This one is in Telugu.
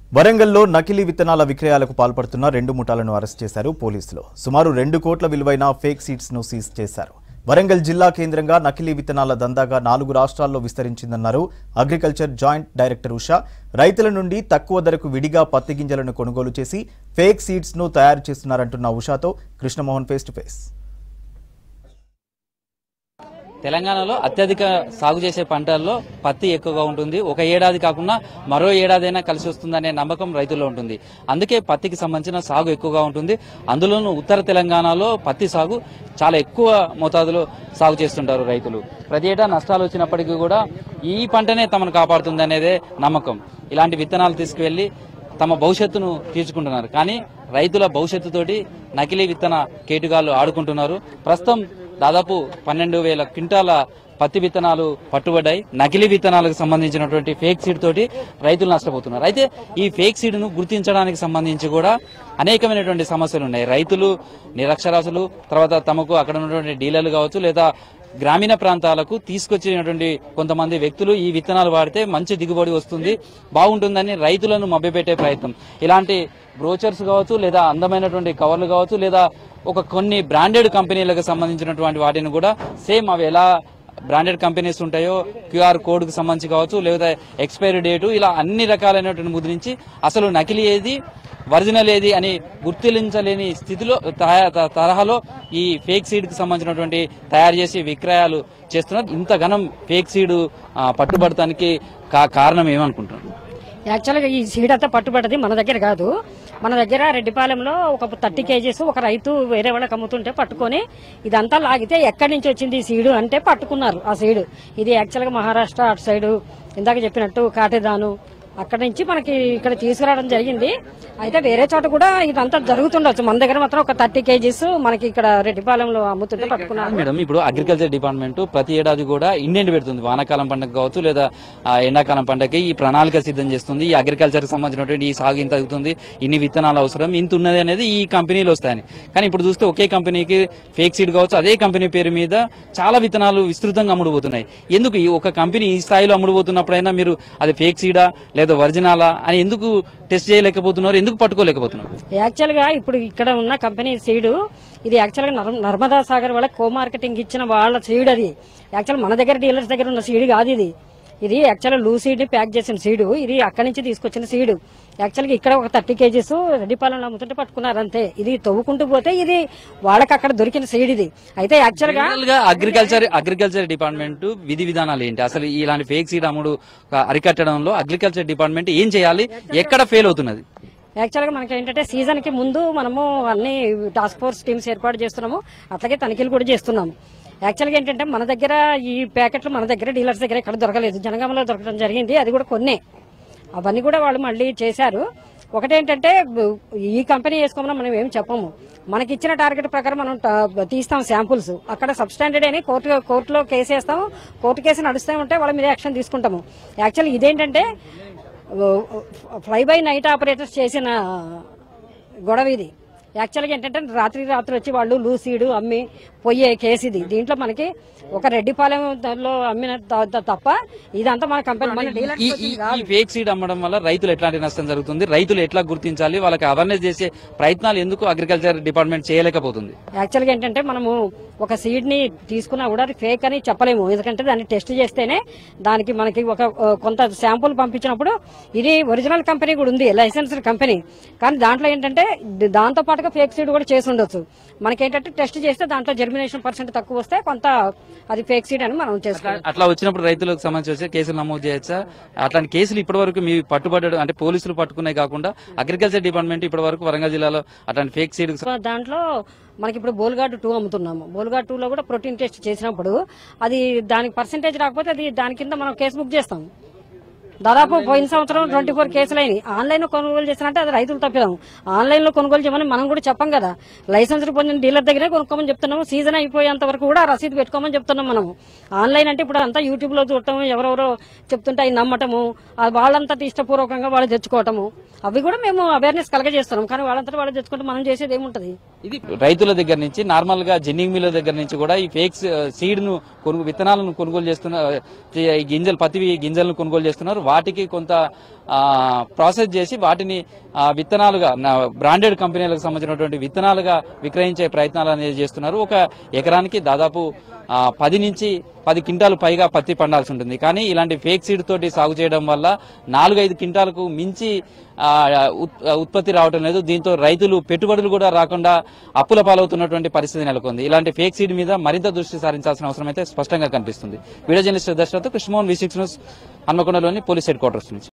వరంగల్లో నకిలీ విత్తనాల విక్రయాలకు పాల్పడుతున్న రెండు ముఠాలను అరెస్ట్ చేశారు పోలీసులు సుమారు రెండు కోట్ల విలువైన ఫేక్ సీడ్స్ ను సీజ్ చేశారు వరంగల్ జిల్లా కేంద్రంగా నకిలీ విత్తనాల దందాగా నాలుగు రాష్ట్రాల్లో విస్తరించిందన్నారు అగ్రికల్చర్ జాయింట్ డైరెక్టర్ ఉషా రైతుల నుండి తక్కువ ధరకు విడిగా పత్తి గింజలను కొనుగోలు చేసి ఫేక్ సీడ్స్ ను తయారు చేస్తున్నారంటున్న ఉషాతో కృష్ణమోహన్ ఫేస్ టు ఫేస్ తెలంగాణలో అత్యధిక సాగు చేసే పంటల్లో పత్తి ఎక్కువగా ఉంటుంది ఒక ఏడాది కాకుండా మరో ఏడాదైనా కలిసి వస్తుందనే నమ్మకం రైతుల్లో ఉంటుంది అందుకే పత్తికి సంబంధించిన సాగు ఎక్కువగా ఉంటుంది అందులోనూ ఉత్తర తెలంగాణలో పత్తి సాగు చాలా ఎక్కువ మోతాదులో సాగు చేస్తుంటారు రైతులు ప్రతి ఏటా నష్టాలు వచ్చినప్పటికీ కూడా ఈ పంటనే తమను కాపాడుతుంది అనేదే నమ్మకం ఇలాంటి విత్తనాలు తీసుకువెళ్లి తమ భవిష్యత్తును తీర్చుకుంటున్నారు కానీ రైతుల భవిష్యత్తుతోటి నకిలీ విత్తన కేటుగాళ్లు ఆడుకుంటున్నారు ప్రస్తుతం దాదాపు పన్నెండు వేల క్వింటాల పత్తి విత్తనాలు పట్టుబడ్డాయి నకిలీ విత్తనాలకు సంబంధించినటువంటి ఫేక్ సీడ్ తోటి రైతులు నష్టపోతున్నారు అయితే ఈ ఫేక్ సీడ్ ను గుర్తించడానికి సంబంధించి కూడా అనేకమైనటువంటి సమస్యలు ఉన్నాయి రైతులు నిరక్షరాస్యులు తర్వాత తమకు అక్కడ ఉన్నటువంటి డీలర్లు కావచ్చు లేదా గ్రామీణ ప్రాంతాలకు తీసుకొచ్చినటువంటి కొంతమంది వ్యక్తులు ఈ విత్తనాలు వాడితే మంచి దిగుబడి వస్తుంది బాగుంటుందని రైతులను మభ్యపెట్టే ప్రయత్నం ఇలాంటి బ్రోచర్స్ కావచ్చు లేదా అందమైనటువంటి కవర్లు కావచ్చు లేదా ఒక కొన్ని బ్రాండెడ్ కంపెనీలకు సంబంధించినటువంటి వాటిని కూడా సేమ్ అవి ఎలా బ్రాండెడ్ కంపెనీస్ ఉంటాయో క్యూఆర్ కోడ్ కు సంబంధించి కావచ్చు లేదా ఎక్స్పైరీ డేటు ఇలా అన్ని రకాలైనటువంటి ముద్రించి అసలు నకిలీ ఏది ఒరిజినల్ ఏది అని గుర్తించలేని స్థితిలో తయా- త- తరహాలో ఈ ఫేక్ సీడ్ కి సంబంధించినటువంటి తయారు చేసి విక్రయాలు చేస్తున్నారు ఇంత ఘనం ఫేక్ సీడ్ ఆ, పట్టుబడటానికి కా- కారణం ఏమనుకుంటున్నారు యాక్చువల్గా ఈ సీడ్ అంతా పట్టుబడ్డది మన దగ్గర కాదు మన దగ్గర రెడ్డిపాలెంలో ఒక థర్టీ కేజీస్ ఒక రైతు వేరే వాళ్ళకి అమ్ముతుంటే పట్టుకొని ఇదంతా లాగితే ఎక్కడి నుంచి వచ్చింది ఈ సీడు అంటే పట్టుకున్నారు ఆ సీడు ఇది యాక్చువల్గా మహారాష్ట్ర అటు సైడు ఇందాక చెప్పినట్టు కాటేదాను అక్కడి నుంచి మనకి ఇక్కడ తీసుకురావడం జరిగింది అయితే వేరే చోట కూడా ఇదంతా జరుగుతుండొచ్చు మన దగ్గర మాత్రం ఒక థర్టీ కేజీస్ మనకి ఇక్కడ రెడ్డిపాలెంలో అమ్ముతుంటే పట్టుకున్నారు మేడం ఇప్పుడు అగ్రికల్చర్ డిపార్ట్మెంట్ ప్రతి ఏడాది కూడా ఇండెంట్ పెడుతుంది వానాకాలం పంటకు కావచ్చు లేదా ఆ, ఎండాకాలం పంటకి ఈ ప్రణాళిక సిద్ధం చేస్తుంది ఈ అగ్రికల్చర్ కి సంబంధించినటువంటి ఈ సాగు ఇంత అవుతుంది ఇన్ని విత్తనాలు అవసరం ఇంత ఉన్నది అనేది ఈ కంపెనీలు వస్తాయని కానీ ఇప్పుడు చూస్తే ఒకే కంపెనీకి ఫేక్ సీడ్ కావచ్చు అదే కంపెనీ పేరు మీద చాలా విత్తనాలు విస్తృతంగా అమ్ముడుపోతున్నాయి ఎందుకు ఈ ఒక కంపెనీ ఈ స్థాయిలో అమ్ముడుపోతున్నప్పుడైనా మీరు అది ఫేక్ సీడా లేదా ఒరిజినలా అని ఎందుకు టెస్ట్ చేయలేకపోతున్నారు ఎందుకు పట్టుకోలేకపోతున్నారు యాక్చువల్ గా ఇప్పుడు ఇక్కడ ఉన్న కంపెనీ సీడు ఇది యాక్చువల్ గా నర్మ- నర్మదా సాగర్ వాళ్ళ కో మార్కెటింగ్ ఇచ్చిన వాళ్ళ సీడ్ అది యాక్చువల్ మన దగ్గర డీలర్స్ దగ్గర ఉన్న సీడ్ కాదు ఇది ఇది యాక్చువల్ లూ సీడ్ ని ప్యాక్ చేసిన సీడు ఇది అక్కడి నుంచి తీసుకొచ్చిన సీడు యాక్చువల్ గా ఇక్కడ ఒక థర్టీ కేజీస్ రెడ్డిపాలెంలో అమ్ముతుంటే పట్టుకున్నారు అంతే ఇది తవ్వుకుంటూ పోతే ఇది వాళ్ళకి అక్కడ దొరికిన సీడ్ ఇది అయితే యాక్చువల్ గా జనరల్ గా అగ్రికల్చర్ అగ్రికల్చర్ డిపార్ట్మెంట్ విధి విధానాలు ఏంటి అసలు ఇలాంటి ఫేక్ సీడ్ అమ్ముడు ఆ, అరికట్టడంలో అగ్రికల్చర్ డిపార్ట్మెంట్ ఏం చేయాలి ఎక్కడ ఫెయిల్ అవుతున్నది యాక్చువల్ గా మనకి ఏంటంటే సీజన్ కి ముందు మనము అన్ని టాస్క్ ఫోర్స్ టీమ్స్ ఏర్పాటు చేస్తున్నాము అట్లాగే తనిఖీలు కూడా చేస్తున్నాము యాక్చువల్ గా ఏంటంటే మన దగ్గర ఈ ప్యాకెట్లు మన దగ్గర డీలర్స్ దగ్గర ఎక్కడ దొరకలేదు జనగామలో దొరకడం జరిగింది అది కూడా కొన్నే అవన్నీ కూడా వాళ్ళు మళ్ళీ చేశారు ఒకటేంటంటే బ- ఈ కంపెనీ వేసుకోమని మనం ఏం చెప్పము మనకి ఇచ్చిన టార్గెట్ ప్రకారం మనం ట- తీస్తాం శాంపుల్స్ అక్కడ సబ్స్టాండర్డ్ అని కోర్టు కోర్టులో కేసు వేస్తాము కోర్టు కేసు నడుస్తూ ఉంటే వాళ్ళ మీద యాక్షన్ తీసుకుంటాము యాక్చువల్ ఇదేంటంటే ఫ్లై బై నైట్ ఆపరేటర్స్ చేసిన గొడవ ఇది యాక్చువల్గా ఏంటంటే రాత్రి రాత్రి వచ్చి వాళ్ళు లూసీడు అమ్మి పోయే కేసు ఇది దీంట్లో మనకి ఒక రెడ్డిపాలెం దానిలో అమ్మిన త- త- తప్ప ఇదంతా మన కంపెనీ మన డీలర్స్ ఈ ఈ- ఈ ఫేక్ సీడ్ అమ్మడం వల్ల రైతులు ఎట్లాంటి నష్టం జరుగుతుంది రైతులు ఎట్లా గుర్తించాలి వాళ్ళకి అవేర్నెస్ చేసే ప్రయత్నాలు ఎందుకు అగ్రికల్చర్ డిపార్ట్మెంట్ చేయలేకపోతుంది యాక్చువల్గా ఏంటంటే మనము ఒక సీడ్ ని తీసుకున్నా కూడా అది ఫేక్ అని చెప్పలేము ఎందుకంటే దాన్ని టెస్ట్ చేస్తేనే దానికి మనకి ఒక ఆ, కొంత శాంపుల్ పంపించినప్పుడు ఇది ఒరిజినల్ కంపెనీ కూడా ఉంది లైసెన్స్డ్ కంపెనీ కానీ దాంట్లో ఏంటంటే ద- దాంతో పాటుగా ఫేక్ సీడ్ కూడా చేసి ఉండొచ్చు మనకేంటంటే టెస్ట్ చేస్తే దాంట్లో జర్మినేషన్ పర్సెంట్ తక్కువ వస్తే కొంత అది ఫేక్ సీడ్ అని మనం చేసుకోవాలి అట్లా వచ్చినప్పుడు రైతులకు సంబంధించి వచ్చే కేసులు నమోదు చేయొచ్చా అట్లాంటి కేసులు ఇప్పటి వరకు మీ పట్టుబడ్డ అంటే పోలీసులు పట్టుకునే కాకుండా అగ్రికల్చర్ డిపార్ట్మెంట్ ఇప్పటి వరకు వరంగల్ జిల్లాలో అట్లాంటి ఫేక్ సీడ్ దాంట్లో మనకి ఇప్పుడు బోల్గాడ్ టూ అమ్ముతున్నాము బోల్గాడ్ టూ లో కూడా ప్రోటీన్ టెస్ట్ చేసినప్పుడు అది దానికి పర్సెంటేజ్ రాకపోతే అది దాని కింద మనం కేసు బుక్ చేస్తాం దాదాపు పోయిన సంవత్సరం ట్వంటీ ఫోర్ కేసులు అయినాయి ఆన్లైన్ లో కొనుగోలు చేసినట్టే అది రైతులు తప్పిదాం ఆన్లైన్ లో కొనుగోలు చేయమని మనం కూడా చెప్పం కదా లైసెన్స్ పొందిన డీలర్ దగ్గరే కొనుక్కోమని చెప్తున్నాము సీజన్ అయిపోయేంత వరకు కూడా ఆ రసీదు పెట్టుకోమని చెప్తున్నాం మనం ఆన్లైన్ అంటే ఇప్పుడు అంతా యూట్యూబ్ లో చూడటం ఎవరెవరో చెప్తుంటే అవి నమ్మటము అది వాళ్ళంతా ఇష్టపూర్వకంగా వాళ్ళు తెచ్చుకోవటము అవి కూడా మేము అవేర్నెస్ కలగజేస్తున్నాం కానీ వాళ్ళంతా వాళ్ళు తెచ్చుకుంటే మనం చేసేది ఏముంటది ఇది రైతుల దగ్గర నుంచి నార్మల్ గా జిన్నింగ్ మిల్ల దగ్గర నుంచి కూడా ఈ ఫేక్ సీడ్ ను కొనుగోలు విత్తనాలను కొనుగోలు చేస్తున్న ఈ గింజలు పత్తి గింజలను కొనుగోలు చేస్తున్నారు వాటికి కొంత ఆ, ప్రాసెస్ చేసి వాటిని ఆ, విత్తనాలుగా బ్రాండెడ్ కంపెనీలకు సంబంధించినటువంటి విత్తనాలుగా విక్రయించే ప్రయత్నాలు అనేది చేస్తున్నారు ఒక ఎకరానికి దాదాపు ఆ, పది నుంచి పది క్వింటాలు పైగా పత్తి పండాల్సి ఉంటుంది కానీ ఇలాంటి ఫేక్ సీడ్ తోటి సాగు చేయడం వల్ల నాలుగైదు క్వింటాలకు మించి ఆ, ఉత్- ఉత్పత్తి రావడం లేదు దీంతో రైతులు పెట్టుబడులు కూడా రాకుండా అప్పుల పాలవుతున్నటువంటి పరిస్థితి నెలకొంది ఇలాంటి ఫేక్ సీడ్ మీద మరింత దృష్టి సారించాల్సిన అవసరం అయితే స్పష్టంగా కనిపిస్తుంది వీడియో జర్నలిస్ట్ దర్శనతో కృష్ణమోహన్ వి సిక్స్ న్యూస్ హన్మకొండలోని పోలీస్ హెడ్ క్వార్టర్స్ నుంచి